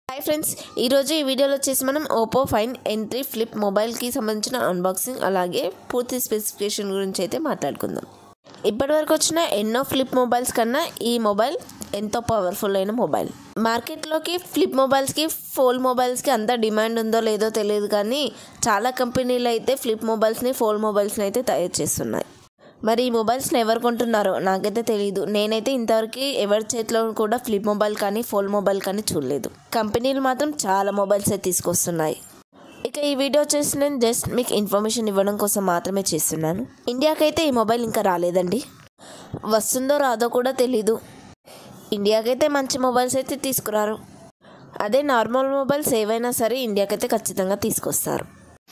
hi friends ఈరోజు ఈ వీడియోలో వచ్చేసి మనం ఓపో ఫైన్ ఎంట్రీ ఫ్లిప్ మొబైల్కి సంబంధించిన అన్బాక్సింగ్ అలాగే పూర్తి స్పెసిఫికేషన్ గురించి అయితే మాట్లాడుకుందాం ఇప్పటివరకు వచ్చిన ఎన్నో ఫ్లిప్ మొబైల్స్ కన్నా ఈ మొబైల్ ఎంతో పవర్ఫుల్ అయిన మొబైల్ మార్కెట్లోకి ఫ్లిప్ మొబైల్స్కి ఫోల్డ్ మొబైల్స్కి అంత డిమాండ్ ఉందో లేదో తెలియదు కానీ చాలా కంపెనీలు అయితే ఫ్లిప్ మొబైల్స్ని ఫోల్డ్ మొబైల్స్ని అయితే తయారు చేస్తున్నాయి మరి ఈ మొబైల్స్ని ఎవరు కొంటున్నారో నాకైతే తెలియదు నేనైతే ఇంతవరకు ఎవరి చేతిలో కూడా ఫ్లిప్ మొబైల్ కానీ ఫోల్డ్ మొబైల్ కానీ చూడలేదు కంపెనీలు మాత్రం చాలా మొబైల్స్ అయితే తీసుకొస్తున్నాయి ఇక ఈ వీడియో వచ్చేసి నేను జస్ట్ మీకు ఇన్ఫర్మేషన్ ఇవ్వడం కోసం మాత్రమే చేస్తున్నాను ఇండియాకైతే ఈ మొబైల్ ఇంకా రాలేదండి వస్తుందో రాదో కూడా తెలీదు ఇండియాకైతే మంచి మొబైల్స్ అయితే తీసుకురారు అదే నార్మల్ మొబైల్స్ ఏవైనా సరే ఇండియాకైతే ఖచ్చితంగా తీసుకొస్తారు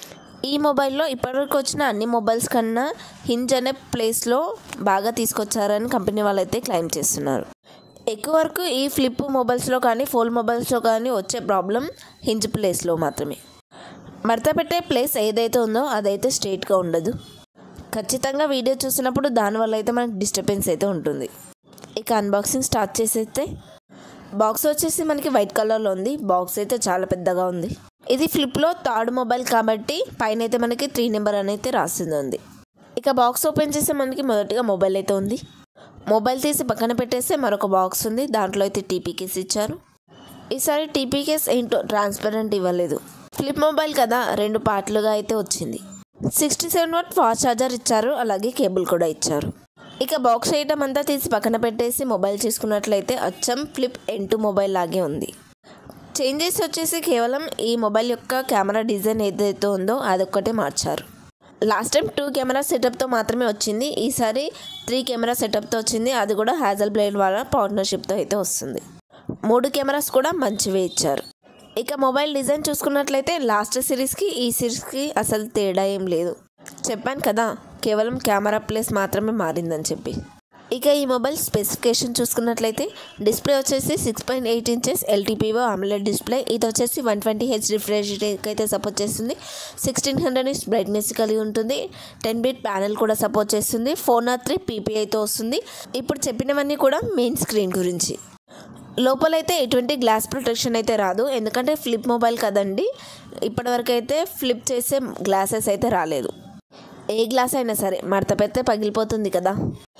ఈ మొబైల్లో ఇప్పటివరకు వచ్చిన అన్ని మొబైల్స్ కన్నా హింజ్ అనే ప్లేస్లో బాగా తీసుకొచ్చారని కంపెనీ వాళ్ళైతే క్లెయిమ్ చేస్తున్నారు ఎక్కువ వరకు ఈ ఫ్లిప్ మొబైల్స్లో కానీ ఫోల్డ్ మొబైల్స్లో కానీ వచ్చే ప్రాబ్లం హింజ్ ప్లేస్లో మాత్రమే మడత పెట్టే ప్లేస్ ఏదైతే ఉందో అదైతే స్ట్రైట్గా ఉండదు ఖచ్చితంగా వీడియో చూసినప్పుడు దానివల్ల అయితే మనకు డిస్టర్బెన్స్ అయితే ఉంటుంది ఇక అన్బాక్సింగ్ స్టార్ట్ చేసేస్తే బాక్స్ వచ్చేసి మనకి వైట్ కలర్లో ఉంది బాక్స్ అయితే చాలా పెద్దగా ఉంది ఇది ఫ్లిప్లో థర్డ్ మొబైల్ కాబట్టి పైన అయితే మనకి త్రీ నెంబర్ అని అయితే రాసింది ఉంది ఇక బాక్స్ ఓపెన్ చేస్తే మనకి మొదటిగా మొబైల్ అయితే ఉంది మొబైల్ తీసి పక్కన పెట్టేస్తే మరొక బాక్స్ ఉంది దాంట్లో అయితే టీపీ కేస్ ఇచ్చారు ఈసారి టీపీ కేస్ ఏంటో ట్రాన్స్పరెంట్ ఇవ్వలేదు ఫ్లిప్ మొబైల్ కదా రెండు పార్ట్లుగా అయితే వచ్చింది sixty seven watt fast charger ఇచ్చారు అలాగే కేబుల్ కూడా ఇచ్చారు ఇక బాక్స్ ఐటమ్ అంతా తీసి పక్కన పెట్టేసి మొబైల్ చూసుకున్నట్లయితే అచ్చం ఫ్లిప్ ఎన్ టూ మొబైల్ లాగే ఉంది చేంజెస్ వచ్చేసి కేవలం ఈ మొబైల్ యొక్క కెమెరా డిజైన్ ఏదైతే ఉందో అదొక్కటే మార్చారు లాస్ట్ టైం టూ కెమెరా సెటప్తో మాత్రమే వచ్చింది ఈసారి త్రీ కెమెరా సెటప్తో వచ్చింది అది కూడా హ్యాజల్ బ్లేడ్ వాళ్ళ పార్ట్నర్షిప్తో అయితే వస్తుంది మూడు కెమెరాస్ కూడా మంచివే ఇచ్చారు ఇక మొబైల్ డిజైన్ చూసుకున్నట్లయితే లాస్ట్ సిరీస్కి ఈ సిరీస్కి అసలు తేడా ఏం లేదు చెప్పాను కదా కేవలం కెమెరా ప్లేస్ మాత్రమే మారిందని చెప్పి ఇక ఈ మొబైల్ స్పెసిఫికేషన్ చూసుకున్నట్లయితే డిస్ప్లే వచ్చేసి six point eight inches LTPO AMOLED display ఇది వచ్చేసి వన్ ట్వంటీ హెచ్ రిఫ్రెష్ అయితే సపోర్ట్ చేస్తుంది సిక్స్టీన్ హండ్రెడ్ ఇస్ బ్రైట్నెస్ కలిగి ఉంటుంది టెన్ బిట్ ప్యానెల్ కూడా సపోర్ట్ చేస్తుంది ఫోర్ నాట్ త్రీ పీపీఐతో వస్తుంది ఇప్పుడు చెప్పినవన్నీ కూడా మెయిన్ స్క్రీన్ గురించి లోపలైతే ఎటువంటి గ్లాస్ ప్రొటెక్షన్ అయితే రాదు ఎందుకంటే ఫ్లిప్ మొబైల్ కదండి ఇప్పటివరకు అయితే ఫ్లిప్ చేసే గ్లాసెస్ అయితే రాలేదు ఏ గ్లాస్ అయినా సరే మడత పెడితే పగిలిపోతుంది కదా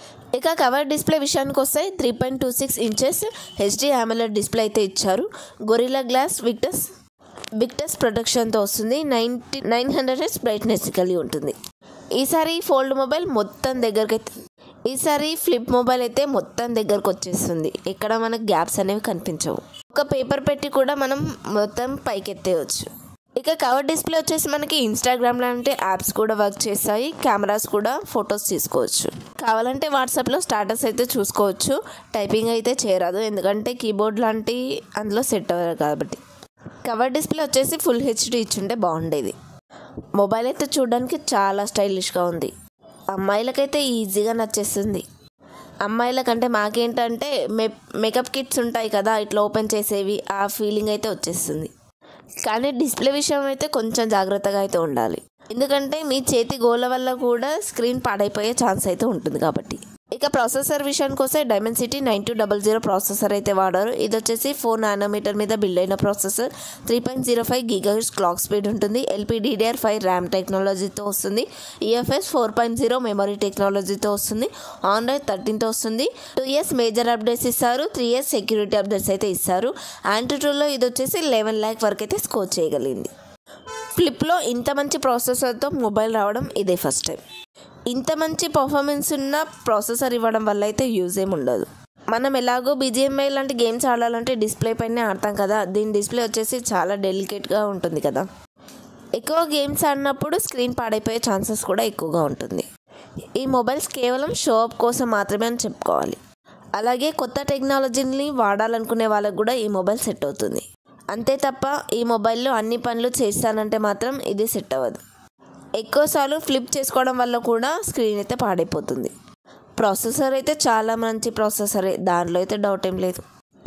ఇక కవర్ డిస్ప్లే విషయానికి వస్తే three point two six inches HD AMOLED display అయితే ఇచ్చారు గొరిలా గ్లాస్ విక్టస్ విక్టస్ ప్రొటెక్షన్తో వస్తుంది నైన్టీ నైన్ హండ్రెడ్ ఎస్ బ్రైట్నెస్ కలిగి ఉంటుంది ఈసారి ఫోల్డ్ మొబైల్ మొత్తం దగ్గరికి అయితే ఈసారి ఫ్లిప్ మొబైల్ అయితే మొత్తం దగ్గరకు వచ్చేస్తుంది ఇక్కడ మనకు గ్యాప్స్ అనేవి కనిపించవు ఒక పేపర్ పెట్టి కూడా మనం మొత్తం పైకెత్తేయచ్చు ఇక కవర్ డిస్ప్లే వచ్చేసి మనకి ఇన్స్టాగ్రామ్ లాంటి యాప్స్ కూడా వర్క్ చేస్తాయి కెమెరాస్ కూడా ఫొటోస్ తీసుకోవచ్చు కావాలంటే వాట్సాప్లో స్టాటస్ అయితే చూసుకోవచ్చు టైపింగ్ అయితే చేయరాదు ఎందుకంటే కీబోర్డ్ లాంటి అందులో సెట్ అవ్వదు కాబట్టి కవర్ డిస్ప్లే వచ్చేసి ఫుల్ హెచ్డి ఇచ్చుంటే బాగుండేది మొబైల్ అయితే చూడడానికి చాలా స్టైలిష్గా ఉంది అమ్మాయిలకైతే ఈజీగా నచ్చేస్తుంది అమ్మాయిలకంటే మాకేంటంటే మే మేకప్ కిట్స్ ఉంటాయి కదా ఇట్లా ఓపెన్ చేసేవి ఆ ఫీలింగ్ అయితే వచ్చేస్తుంది కానీ డిస్ప్లే విషయం అయితే కొంచెం జాగ్రత్తగా అయితే ఉండాలి ఎందుకంటే మీ చేతి గోల వల్ల కూడా స్క్రీన్ పాడైపోయే ఛాన్స్ అయితే ఉంటుంది కాబట్టి ఇక ప్రాసెసర్ విషయానికి వస్తే Dimensity nine two double zero processor అయితే వాడారు ఇది వచ్చేసి ఫోర్ నానోమీటర్ మీద బిల్డ్ అయిన processor three point zero five గిగాహెచ్ క్లాక్ స్పీడ్ ఉంటుంది ఎల్పీడీడీఆర్ ఫైవ్ ర్యామ్ టెక్నాలజీతో వస్తుంది EFS four point zero memory టెక్నాలజీతో వస్తుంది ఆండ్రాయిడ్ థర్టీన్తో వస్తుంది టూ ఇయర్స్ మేజర్ అప్డేట్స్ ఇస్తారు త్రీ ఇయర్స్ సెక్యూరిటీ అప్డేట్స్ అయితే ఇస్తారు ఆండ్రాయిడ్లో ఇది వచ్చేసి లెవెన్ ల్యాక్ వరకు అయితే స్కోర్ చేయగలిగింది ఫ్లిప్లో ఇంత మంచి ప్రాసెసర్తో మొబైల్ రావడం ఇదే ఫస్ట్ టైం ఇంత మంచి పర్ఫార్మెన్స్ ఉన్న ప్రాసెసర్ ఇవ్వడం వల్ల అయితే యూజ్ ఏమి ఉండదు మనం ఎలాగో బీజిఎంఐ లాంటి గేమ్స్ ఆడాలంటే డిస్ప్లే పైనే ఆడతాం కదా దీని డిస్ప్లే వచ్చేసి చాలా డెలికేట్గా ఉంటుంది కదా ఎక్కువ గేమ్స్ ఆడినప్పుడు స్క్రీన్ పాడైపోయే ఛాన్సెస్ కూడా ఎక్కువగా ఉంటుంది ఈ మొబైల్స్ కేవలం షో అప్ కోసం మాత్రమే అని చెప్పుకోవాలి అలాగే కొత్త టెక్నాలజీని వాడాలనుకునే వాళ్ళకు కూడా ఈ మొబైల్ సెట్ అవుతుంది అంతే తప్ప ఈ మొబైల్లో అన్ని పనులు చేస్తానంటే మాత్రం ఇది సెట్ అవ్వదు ఎక్కువసార్లు ఫ్లిప్ చేసుకోవడం వల్ల కూడా స్క్రీన్ అయితే పాడైపోతుంది ప్రాసెసర్ అయితే చాలా మంచి ప్రాసెసరే దానిలో అయితే డౌట్ ఏం లేదు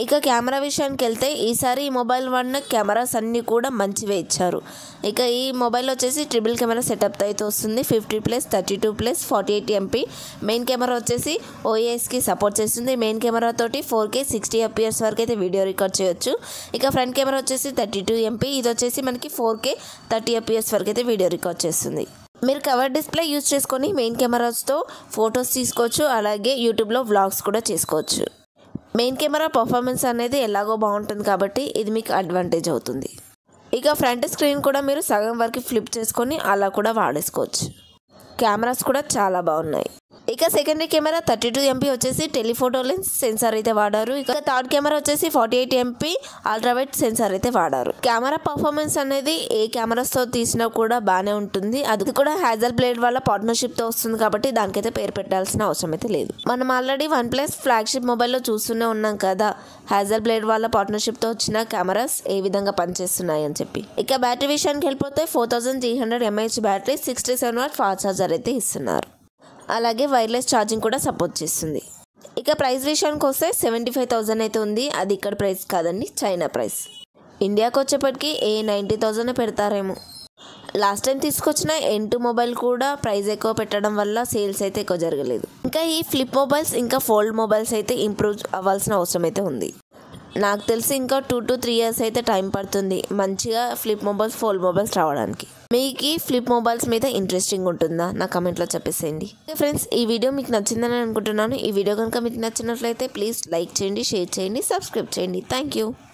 ఇక కెమెరా విషయానికి వెళ్తే ఈసారి ఈ మొబైల్ వాడిన కెమెరాస్ అన్నీ కూడా మంచివే ఇచ్చారు ఇక ఈ మొబైల్ వచ్చేసి ట్రిపుల్ కెమెరా సెటప్తో అయితే వస్తుంది fifty plus thirty two plus forty eight MP main camera వచ్చేసి ఓఏఎస్కి సపోర్ట్ చేస్తుంది మెయిన్ కెమెరా తోటి ఫోర్ కే సిక్స్టీ ఎఫ్పిఎస్ వరకు అయితే వీడియో రికార్డ్ చేయొచ్చు ఇక ఫ్రంట్ కెమెరా వచ్చేసి థర్టీ టూ ఎంపీ ఇది వచ్చేసి మనకి ఫోర్ కే థర్టీ ఎఫ్పిఎస్ వరకు అయితే వీడియో రికార్డ్ చేస్తుంది మీరు కవర్ డిస్ప్లే యూజ్ చేసుకొని మెయిన్ కెమెరాస్తో ఫొటోస్ తీసుకోవచ్చు అలాగే యూట్యూబ్లో వ్లాగ్స్ కూడా చేసుకోవచ్చు మెయిన్ కెమెరా పర్ఫార్మెన్స్ అనేది ఎలాగో బాగుంటుంది కాబట్టి ఇది మీకు అడ్వాంటేజ్ అవుతుంది ఇక ఫ్రంట్ స్క్రీన్ కూడా మీరు సగం వరకు ఫ్లిప్ చేసుకొని అలా కూడా వాడేసుకోవచ్చు కెమెరాస్ కూడా చాలా బాగున్నాయి ఇక secondary camera thirty two MP వచ్చేసి టెలిఫోటో లెన్స్ సెన్సార్ అయితే వాడారు ఇక థర్డ్ కెమెరా వచ్చేసి forty eight MP ultrawide sensor అయితే వాడారు కెమెరా పర్ఫార్మెన్స్ అనేది ఏ కెమెరాస్ తో తీసినా కూడా బాగానే ఉంటుంది అది కూడా హ్యాజల్ బ్లేడ్ వల్ల పార్ట్నర్షిప్ తో వస్తుంది కాబట్టి దానికైతే పేరు పెట్టాల్సిన అవసరం అయితే లేదు మనం ఆల్రెడీ వన్ ప్లస్ ఫ్లాగ్షిప్ మొబైల్లో చూస్తూనే ఉన్నాం కదా హ్యాజల్ బ్లేడ్ వల్ల పార్ట్నర్షిప్ తో వచ్చిన కెమెరాస్ ఏ విధంగా పనిచేస్తున్నాయి అని చెప్పి ఇక బ్యాటరీ విషయానికి వెళ్ళిపోతే four thousand three hundred mAh battery sixty seven watt fast charger అయితే ఇస్తున్నారు అలాగే వైర్లెస్ ఛార్జింగ్ కూడా సపోర్ట్ చేస్తుంది ఇక ప్రైస్ విషయానికి వస్తే సెవెంటీ ఫైవ్ థౌజండ్ అయితే ఉంది అది ఇక్కడ ప్రైస్ కాదండి చైనా ప్రైస్ ఇండియాకి వచ్చేప్పటికి ఏ నైంటీ థౌజండ్ పెడతారేమో లాస్ట్ టైం తీసుకొచ్చిన ఎన్ టూ మొబైల్ కూడా ప్రైస్ ఎక్కువ పెట్టడం వల్ల సేల్స్ అయితే ఎక్కువ జరగలేదు ఇంకా ఈ ఫ్లిప్ మొబైల్స్ ఇంకా ఫోల్డ్ మొబైల్స్ అయితే ఇంప్రూవ్ అవ్వాల్సిన అవసరం అయితే ఉంది నాకు తెలిసి ఇంకా టూ టు త్రీ ఇయర్స్ అయితే టైం పడుతుంది మంచిగా ఫ్లిప్ మొబైల్స్ ఫోల్డ్ మొబైల్స్ రావడానికి మీకు ఈ ఫ్లిప్ మొబైల్స్ మీద ఇంట్రెస్టింగ్ ఉంటుందా నా కమెంట్లో చెప్పేసేయండి ఫ్రెండ్స్ ఈ వీడియో మీకు నచ్చిందని అనుకుంటున్నాను ఈ వీడియో కనుక మీకు నచ్చినట్లయితే ప్లీజ్ లైక్ చేయండి షేర్ చేయండి సబ్స్క్రైబ్ చేయండి థ్యాంక్ యూ